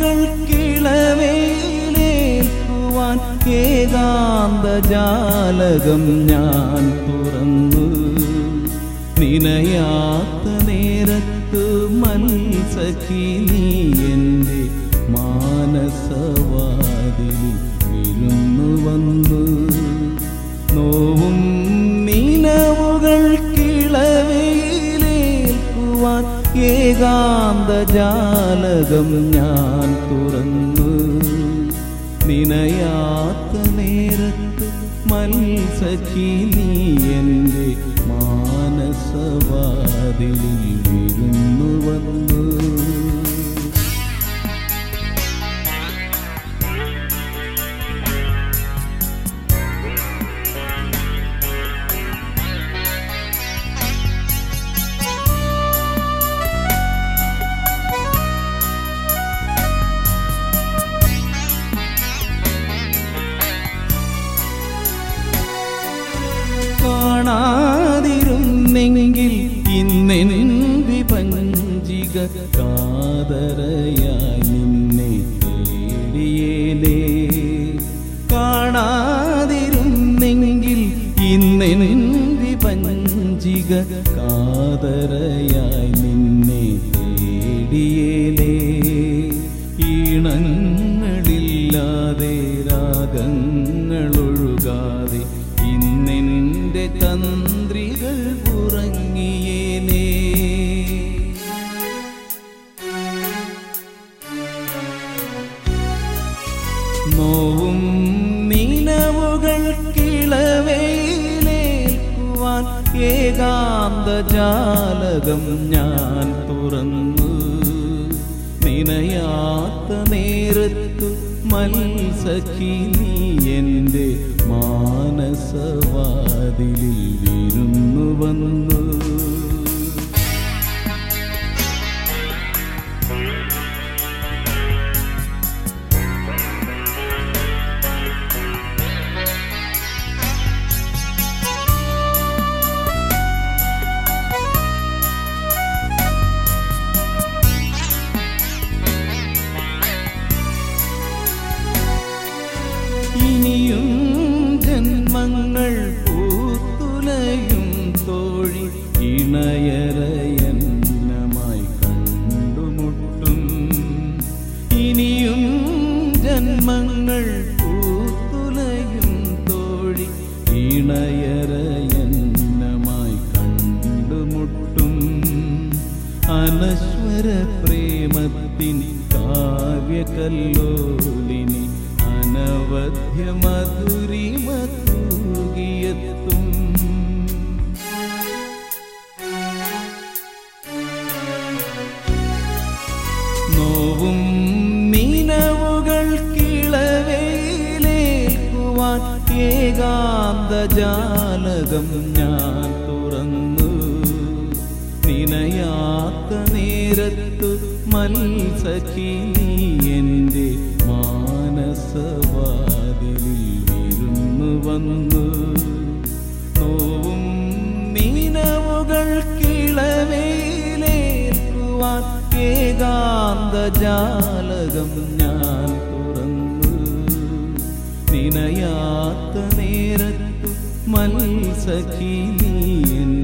നിലവുകൾ കിളവേലേൽക്കുവാൻ ഏകാന്ത ജാലകം ഞാൻ തുറന്നു നിനയാത്ത നേരത്ത് മത്സഖി നീ എൻ്റെ മാനസവാതിൽ വിരുന്നു വന്നു നോവും നിലവുകൾ കിളവേലേൽക്കുവാൻ ഏകാന്ത ജാലകം ഞാൻ തുറന്നു നിനയാത്ത നേരത്ത് മത്സഖി നീ എൻ്റെ മാനസവാതിലിൽ വിരുന്നു വന്നു കാണാതിരുന്നെങ്കിൽ ഇന്നെൻ വിപഞ്ചിക കാതരയായി നിന്നെ തേടിയേലേ കാണാതിരുന്നെങ്കിൽ ഇന്നെൻ വിപഞ്ചിക കാതരയായി നിന്നെ തേടിയേലേ ഈണങ്ങളില്ലാതെ രാഗങ്ങളൊഴുകാതെ ഇന്നെൻ്റെ തന്ത്രികൾ ഉറങ്ങിയേനേ നോവും നിലവുകൾ കിളവേലേൽക്കുവാൻ ഏകാന്ത ജാലകം ഞാൻ തുറന്നു നിനയാത്ത നേരത്തു മത്സഖി നീ എൻ്റെ മാനസവാതിലിൽ വിരുന്നു വന്നു ഇനിയും ജന്മങ്ങൾ പൂത്തുലയും തോഴി ഇണയരയന്നമായി കണ്ടുമുട്ടും ഇനിയും ജന്മങ്ങൾ പൂത്തുലയും തോഴി ഇണയരയന്നമായി കണ്ടുമുട്ടും അനശ്വര പ്രേമത്തിൻ കാവ്യകല്ലോലിനി അനവധ്യ മധുരിമ തൂകിയെത്തും നോവും നിലവുകൾ കിളവേലേൽക്കുവാൻ ഏകാന്ത ജാലകം ഞാൻ തുറന്നു നിനയാത്ത നേരത്തു മത്സഖി നീ എൻ്റെ മാനസവാതിലിൽ വിരുന്നു വന്നു നോവും നിലവുകൾ കിളവേലേൽക്കുവാൻ ഏകാന്ത ജാലകം ഞാൻ തുറന്നു നിനയാത്ത നേരത്തു മത്സഖി നീ